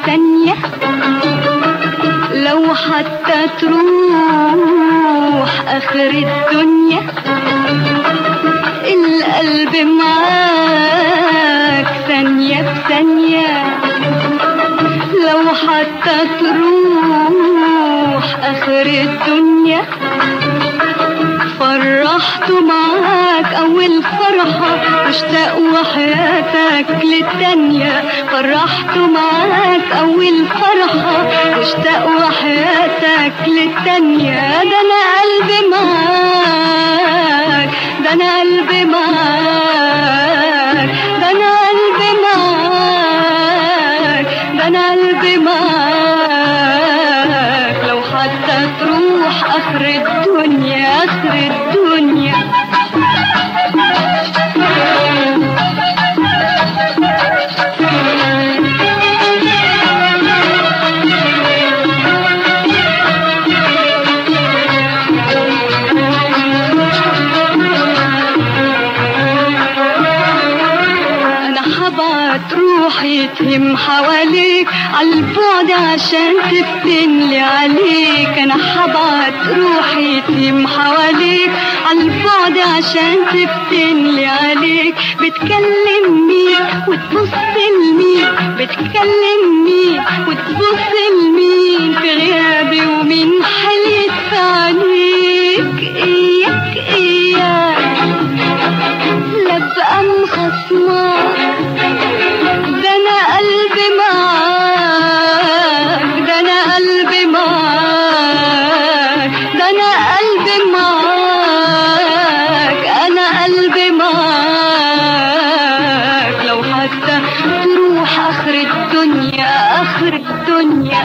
ثانية لو حتى تروح آخر الدنيا القلب معاك ثانية بثانية لو حتى تروح آخر الدنيا فرحت معاك أول فرحة اشتاق وحياتك للتانية فرحت معاك أول فرحة اشتاق وحياتك للتانية ده أنا قلبي معاك ده أنا قلبي معاك ده أنا قلبي معاك ده أنا قلبي معاك لو حتى تروح آخر الدنيا آخر الدنيا انا حبعت روحي تهم حواليك عالبعد عشان تفتنلي عليك انا حبعت روحي تهم حواليك عالبعد عشان تفتنلي عليك بتكلم مين وتبص لمين بتكلم مين وتبص لمين في غيابي ومين حليت في عليك اياك اياك لا بقى مخصمك ده انا قلبي معاك ده انا قلبي معاك ده انا قلبي معاك انا قلبي معاك لو حتى تروح اخر الدنيا اخر الدنيا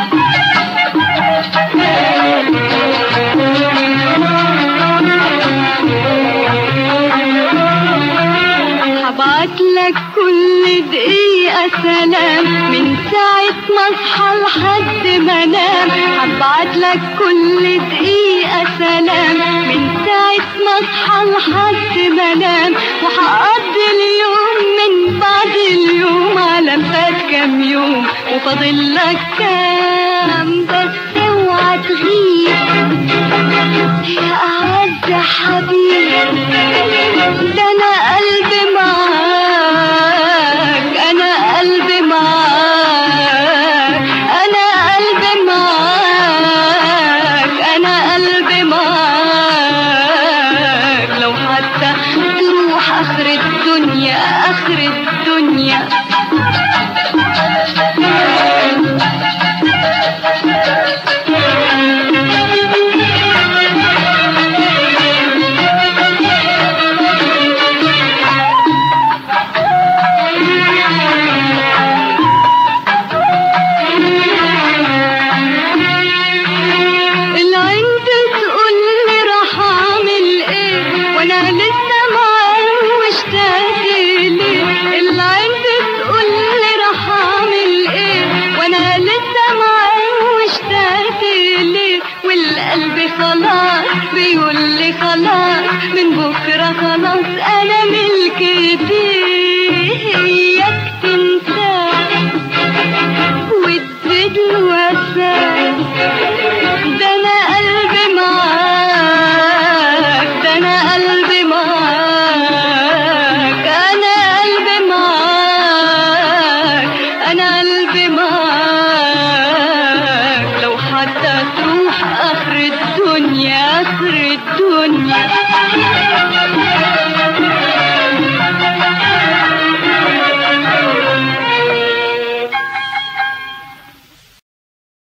هبعت لك كل دقيقة سلام من ساعة ما اصحى لحد ما انام هبعت لك كل دقيقة سلام من ساعة ما اصحى لحد ما انام وهقضي اليوم من بعد اليوم على فات كام يوم وفاضل لك كام بس اوعى تغيب يا أعز حبيب ده أنا قلبي معاك أنا قلبي معاك أنا قلبي معاك أنا قلبي معاك لو حتى تروح آخر الدنيا آخر الدنيا العين بتقول لي راح اعمل ايه وانا لسه معاه مشتاق ليه العين بتقول لي راح اعمل ايه وانا لسه معاه مشتاق ليه والقلب خلاص بيقول لي خلاص من بكره خلاص انا ملك ايديه اياك تنساه وتزيد وفاك ده انا قلبي معاك ده انا قلبي معاك انا قلبي معاك انا قلبي معاك لو حتى تروح اخر الدنيا اخر الدنيا